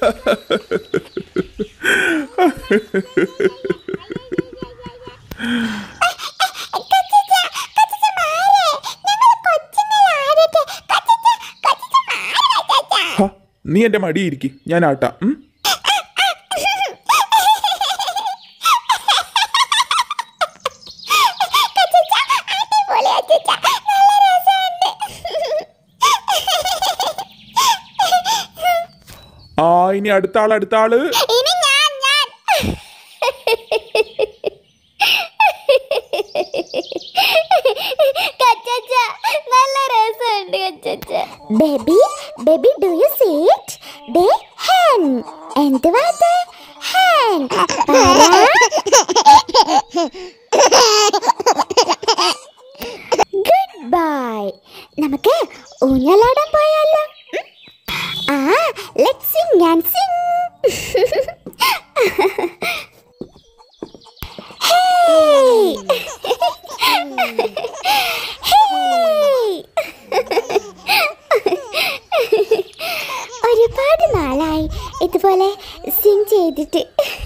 ഹ, നീ എന്റെ മടിയിരിക്കും ഞാൻ ആട്ടാം ഉം? ആ ഇനി അടുത്ത ആള് അടുത്ത ആള് ഇനി ഞാൻ ഞാൻ കച്ചച്ച നല്ല രസമുണ്ട് കച്ചച്ച baby baby do you see it ദേ ഹെൻ എന്തുവാ അത് ഹെൻ ഗുഡ് ബൈ നമുക്ക് ഊഞ്ഞാലാടാൻ പോയാലോ ആ ലെറ്റ്സ് സിംഗ് ആൻഡ് സിംഗ് ഒരുപാട് നാളായി ഇതുപോലെ സിംഗ് ചെയ്തിട്ട്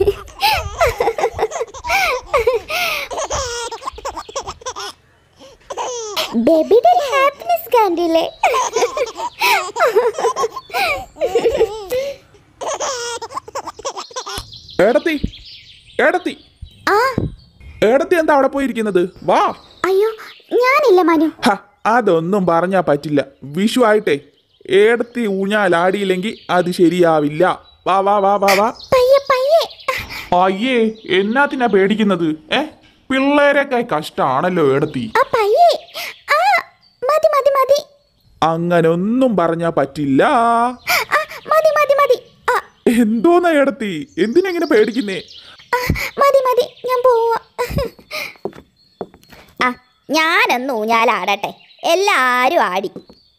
ബേബിയുടെ ഹാപ്പിനെസ് കണ്ടില്ലേ ഏടത്തി ഏടത്തി ആ ഏടത്തി എന്താ അവിടെ പോയിരിക്കുന്നത് വാ അയ്യോ ഞാനില്ല മനു ഹ, അതൊന്നും പറഞ്ഞാ പറ്റില്ല വിഷു ആയിട്ടെ ഏടത്തി ഊഞ്ഞാലാടിയില്ലെങ്കിൽ അത് ശരിയാവില്ല വാ വാ വാ വാ വാ പയ്യെ പയ്യെ അയ്യേ എന്നാത്തിനാ പേടിക്കുന്നത് ഏ പിള്ളേരെക്കായി കഷ്ടാണല്ലോ ഏടത്തി ആ പയ്യെ ആ മതി മതി മതി അങ്ങനൊന്നും പറഞ്ഞാ പറ്റില്ല ആ മതി മതി മതി ആ എന്തോന്നാ ഏടത്തി എന്തിനെങ്ങനെ പേടിക്കുന്നേ ആ, മതി മതി ഞാൻ പോവാ ആ ഞാനൊന്ന് ഊഞ്ഞാലാടട്ടെ എല്ലാരും ആടി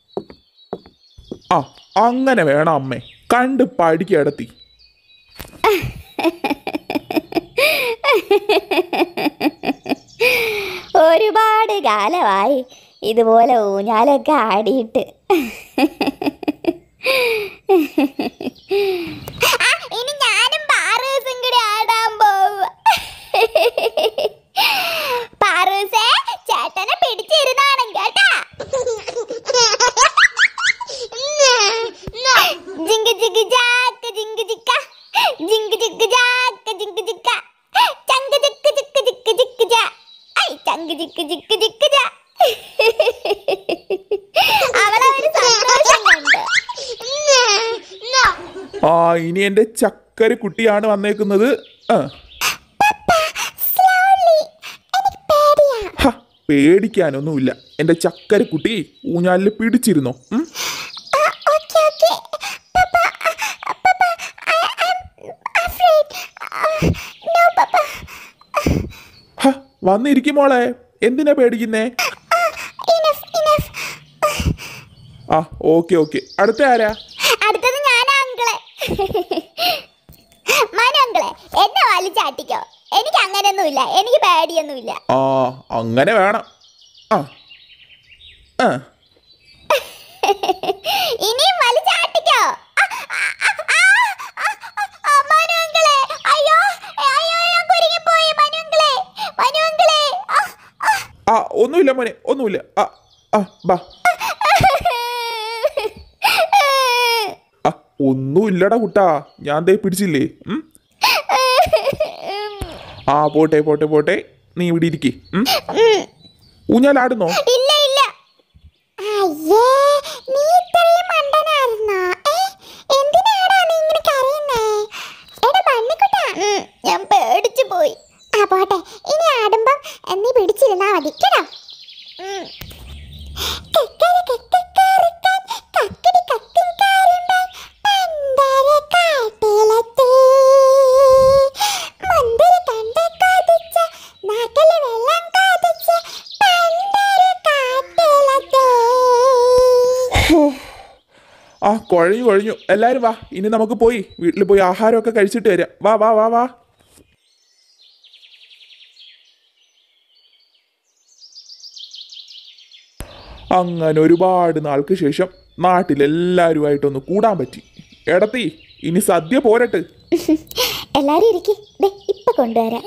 ആ അങ്ങനെ വേണം അമ്മേ കണ്ട് പഠിക്കേടത്തി ഒരുപാട് കാലമായി ഇതുപോലെ ഊഞ്ഞാലൊക്കെ ആടിയിട്ട് ഇനി ഞാനും പാറൂസും കൂടി ആടാൻ പോവുക പാറൂസേ ചേട്ടനെ പിടിച്ചിരുന്നാണം കേട്ടാ ജിങ്ക് ജിങ്ക് ജാക്ക് ജിങ്ക് ജിക്ക ജിങ്ക് ജിങ്ക് ജാക്ക് ജിങ്ക് ജിക്ക ചങ്ക് ജിക്ക് ജിക്ക് ജിക്ക് ജിക്ക് ജാ ഐ ചങ്ക് ജിക്ക് ജിക്ക് ജിക്ക് ജാ അവളവര് സന്തോഷം കണ്ടു ആ ഇനി എന്റെ ചക്കര കുട്ടിയാണ് വന്നേക്കുന്നത് ആ ഹ, പേടിക്കാനൊന്നുമില്ല എന്റെ ചക്കര കുട്ടി ഊഞ്ഞാലിൽ പിടിച്ചിരുന്നോ ഉം? ഹ, വന്നിരിക്കും മോളെ എന്തിനാ പേടിക്കുന്നേ ആ ഓക്കെ ഓക്കെ അടുത്ത ആരാ അടുത്തത് ഞാനാ അങ്കിളെ മനു അങ്കിളെ എന്നെ വലിച്ചാട്ടിക്കോ എനിക്ക് അങ്ങനെയൊന്നുമില്ല എനിക്ക് പേടിയൊന്നുമില്ല ആ അങ്ങനെ വേണം ആ ആ ഇനിയും വലിച്ചാട്ടിക്കോ ആ, ആ, ആ, ആ, ആ, ആ, മനു അങ്കിളെ അയ്യോ അയ്യോ ഞാൻ കുരുങ്ങിപ്പോയി മനു അങ്കിളെ മനു അങ്കിളെ ആ, ആ. ആ ഒന്നുമില്ല മോനെ ഒന്നുമില്ല ആ ആ ബാ ആ ഒന്നുമില്ലടാ കുട്ടാ ഞാൻ ദേ പിടിച്ചില്ലേ ഉം? ആ പോട്ടെ പോട്ടെ പോട്ടെ നീ ഇവിടെ ഇരിക്കേ ഊഞ്ഞാലാടുന്നോ ഇല്ല ഇല്ല അയ്യേ നീ ഇത്രയും മണ്ടനായിരുന്നോ എന്തിനാടാ നീ ഇങ്ങനെ കരയുന്നേ എടാ ബണ്ണിക്കുട്ടാ ഞാൻ പേടിച്ചു പോയി ആ പോട്ടെ ഇനി ആടുമ്പം നീ പിടിച്ചിരുന്നാ മതി കേട്ടോ ഉം. കക്കര കക്കക്കറുക്കൻ, കക്കടി കക്കും കാരുമ്പൻ, പന്തര കാട്ടിലെത്തി. മുന്തിരി കണ്ട് കൊതിച്ച, നാക്കില് വെള്ളം കൊതിച്ച, പന്തര കാട്ടിലെത്തി. ഹോ. ആ കുഴഞ്ഞു കുഴഞ്ഞു എല്ലാരും വാ ഇനി നമുക്ക് പോയി വീട്ടിൽ പോയി ആഹാരമൊക്കെ കഴിച്ചിട്ട് വരാം വാ വാ വാ വാ അങ്ങനെ ഒരുപാട് നാൾക്ക് ശേഷം നാട്ടിലെല്ലാവരുമായിട്ടൊന്ന് കൂടാൻ പറ്റി എടത്തി ഇനി സദ്യ പോരട്ട് എല്ലാരും ഇരിക്കി ദേ ഇപ്പൊ കൊണ്ടുവരാം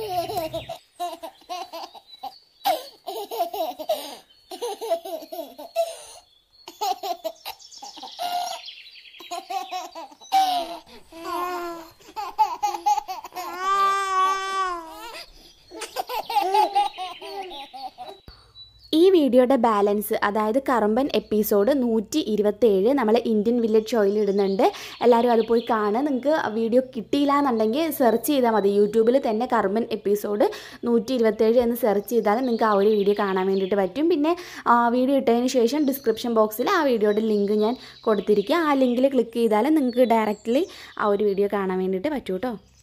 ഈ വീഡിയോയുടെ ബാലൻസ് അതായത് കറമ്പൻ എപ്പിസോഡ് നൂറ്റി ഇരുപത്തേഴ് നമ്മൾ ഇന്ത്യൻ വില്ലേജ് ഷോയിൽ ഇടുന്നുണ്ട് എല്ലാവരും അത് പോയി കാണുക നിങ്ങൾക്ക് വീഡിയോ കിട്ടിയില്ല എന്നുണ്ടെങ്കിൽ സെർച്ച് ചെയ്താൽ മതി യൂട്യൂബിൽ തന്നെ കറമ്പൻ എപ്പിസോഡ് നൂറ്റി ഇരുപത്തേഴ് എന്ന് സെർച്ച് ചെയ്താൽ നിങ്ങൾക്ക് ആ ഒരു വീഡിയോ കാണാൻ വേണ്ടിയിട്ട് പറ്റും പിന്നെ ആ വീഡിയോ ഇട്ടതിന് ശേഷം ഡിസ്ക്രിപ്ഷൻ ബോക്സിൽ ആ വീഡിയോയുടെ ലിങ്ക് ഞാൻ കൊടുത്തിരിക്കുക ആ ലിങ്കിൽ ക്ലിക്ക് ചെയ്താൽ നിങ്ങൾക്ക് ഡയറക്റ്റ്ലി ആ ഒരു വീഡിയോ കാണാൻ വേണ്ടിയിട്ട് പറ്റൂ കേട്ടോ